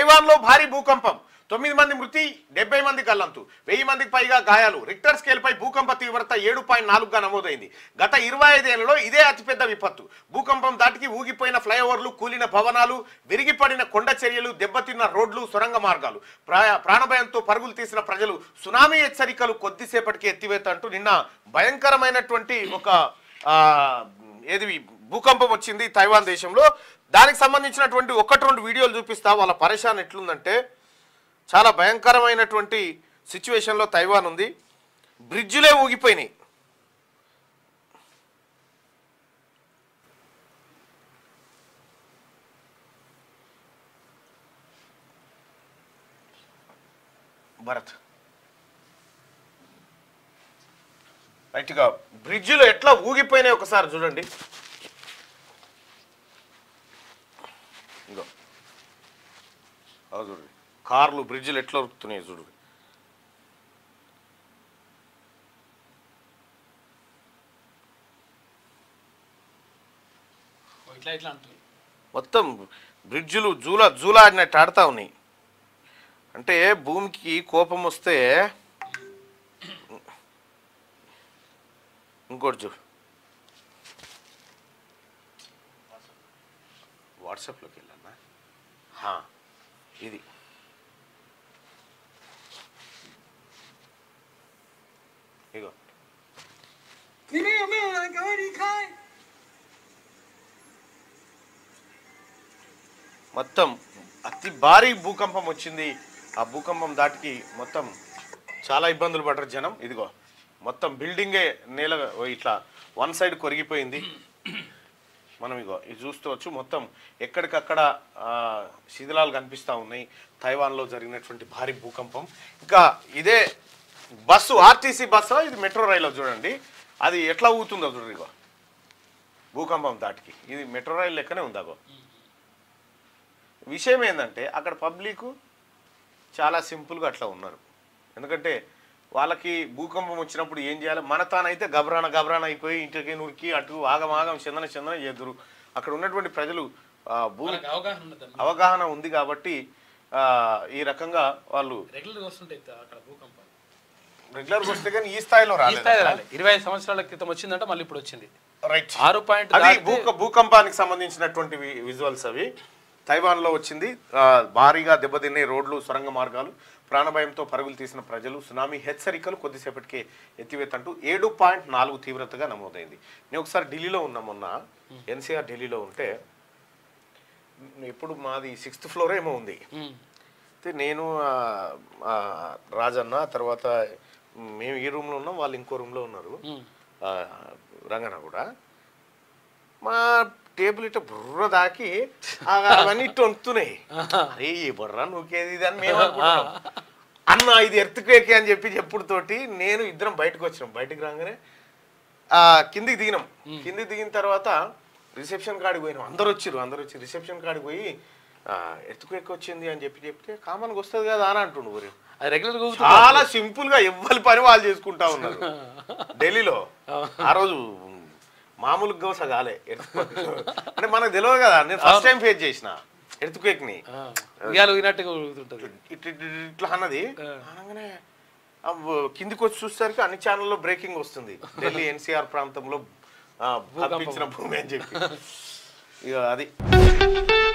తైవాన్లో భారీ భూకంపం తొమ్మిది మంది మృతి డెబ్బై మంది గల్లంతు వెయ్యి మందికి పైగా గాయాలు రిక్టర్ స్కేల్పై భూకంప తీవ్రత ఏడు పాయింట్ నాలుగుగా నమోదైంది గత ఇరవై ఐదేళ్లలో ఇదే అతిపెద్ద విపత్తు భూకంపం దాటికి ఊగిపోయిన ఫ్లైఓవర్లు కూలిన భవనాలు విరిగిపడిన కొండ చర్యలు దెబ్బతిన్న రోడ్లు సొరంగ మార్గాలు ప్రా- ప్రాణభయంతో పరుగులు తీసిన ప్రజలు సునామీ హెచ్చరికలు కొద్దిసేపటికి ఎత్తివేత అంటూ నిన్న భయంకరమైనటువంటి ఒక ఆ, ఏది భూకంపం వచ్చింది తైవాన్ దేశంలో దానికి సంబంధించినటువంటి ఒకటి రెండు వీడియోలు చూపిస్తా వాళ్ళ పరేషాన్ ఎట్లుందంటే చాలా భయంకరమైనటువంటి సిచ్యువేషన్లో తైవాన్ ఉంది బ్రిడ్జులే ఊగిపోయినాయి భరత్ రైట్గా బ్రిడ్జిలో ఎట్లా ఊగిపోయినాయి ఒకసారి చూడండి ఇంకో అవి చూడండి కార్లు బ్రిడ్జిలు ఎట్లా ఉరుకుతున్నాయి చూడు ఇట్లా ఇట్లా అంటుంది మొత్తం బ్రిడ్జులు జూల జూల ఆడినట్టు ఆడుతా ఉన్నాయి అంటే భూమికి కోపం వస్తే ఇంకోటి చూ వాట్సాప్లోకి వెళ్ళన్నా హా, ఇది ఇగో 里面有没有人？赶快离开！ మొత్తం అతి భారీ భూకంపం వచ్చింది ఆ భూకంపం దాటికి మొత్తం చాలా ఇబ్బందులు పడ్డారు జనం ఇదిగో మొత్తం బిల్డింగే నేల ఇట్లా వన్ సైడ్ కొరిగిపోయింది మనం ఇగో ఇది చూస్తవచ్చు మొత్తం ఎక్కడికక్కడ ఆ, శిథిలాలు కనిపిస్తూ ఉన్నాయి తైవాన్లో జరిగినటువంటి భారీ భూకంపం ఇంకా ఇదే బస్సు ఆర్టీసీ బస్సు ఇది మెట్రో రైలు చూడండి అది ఎట్లా ఊగుతుందో చూడండి ఇగో భూకంపం దాటికి ఇది మెట్రో రైలు లెక్కనే ఉంది అగో విషయం ఏంటంటే అక్కడ పబ్లిక్ చాలా సింపుల్గా అట్లా ఉన్నారు ఎందుకంటే వాళ్ళకి భూకంపం వచ్చినప్పుడు ఏం చేయాలి మన తానైతే గబరాన గబరాన అయిపోయి ఇంటికి నురికి అటు ఆగం ఆగం చందన చందన ఎదురు అక్కడ ఉన్నటువంటి ప్రజలు ఆ, భూమి మనకు అవగాహన ఉండదు అవగాహన ఉంది కాబట్టి ఆ, ఈ రకంగా వాళ్ళు రెగ్యులర్గా వస్తుంటాయి అక్కడ భూకంపాలు రెగ్యులర్గా వస్తే కానీ ఈ స్థాయిలో ఈ స్థాయి రాలేదు రాలే ఇరవై ఐదు సంవత్సరాల క్రితం వచ్చిందంటే మళ్ళీ ఇప్పుడు వచ్చింది రైట్ ఆరు పాయింట్ అది భూక భూకంపానికి సంబంధించినటువంటి వి- విజువల్స్ అవి తైవాన్లో వచ్చింది ఆ, భారీగా దెబ్బతిన్నాయి రోడ్లు సొరంగ మార్గాలు ప్రాణభయంతో పరుగులు తీసిన ప్రజలు సునామీ హెచ్చరికలు కొద్దిసేపటికే ఎత్తివేతంటూ ఏడు పాయింట్ నాలుగు తీవ్రతగా నమోదైంది నేను ఒకసారి ఢిల్లీలో ఉన్నా మొన్న ఎన్సీఆర్ ఢిల్లీలో ఉంటే ఎప్పుడు మాది సిక్స్త్ ఫ్లోర్ ఏమో ఉంది అయితే నేను ఆ, ఆ, రాజన్న తర్వాత మేము ఈ రూమ్లో ఉన్నాం వాళ్ళు ఇంకో రూమ్లో ఉన్నారు ఆ, రంగన్న కూడా మా టేబుల్ ఇట్ట బుర్ర దాకి ఆ అవన్నీ ఇట్టు వంతున్నాయి అరే ఈ బుర్ర నూకేది ఇది అని మేము అనుకుంటున్నాం అన్న ఇది ఎర్త్క్వేక్ అని చెప్పి చెప్పుడుతోటి నేను ఇద్దరం బయటకు వచ్చినాం బయటకు రాగానే ఆ, కిందికి దిగినాం కిందికి దిగిన తర్వాత రిసెప్షన్ కాడికి పోయినాం అందరు వచ్చిర్రు అందరు వచ్చి రిసెప్షన్ కాడికి పోయి ఎర్త్క్వేక్ వచ్చింది అని చెప్పి చెప్తే కామన్గా వస్తుంది కదా అని అంటుండు ఊరు అది రెగ్యులర్ చాలా సింపుల్ గా ఎవ్వరి పని వాళ్ళు చేసుకుంటా ఉన్నారు ఢిల్లీలో ఆ రోజు మామూలుగా గోస కాలే earthquake. అంటే మనకు తెలియదు కదా నేను ఫస్ట్ టైం ఫేస్ చేసిన ఎర్త్క్వేక్ ని ఉయ్యాలు ఊగినట్టుగా ఊగుతుంటది ఇట్ ఇట్ ఇట్ ఇట్లా అన్నది అనగానే ఆ వ- కిందికి వచ్చి చూసేసరికి అన్ని ఛానల్లో బ్రేకింగ్ వస్తుంది ఢిల్లీ ఎన్సీఆర్ ప్రాంతంలో ఆ, కంపించిన భూమి అని చెప్పి ఇక అది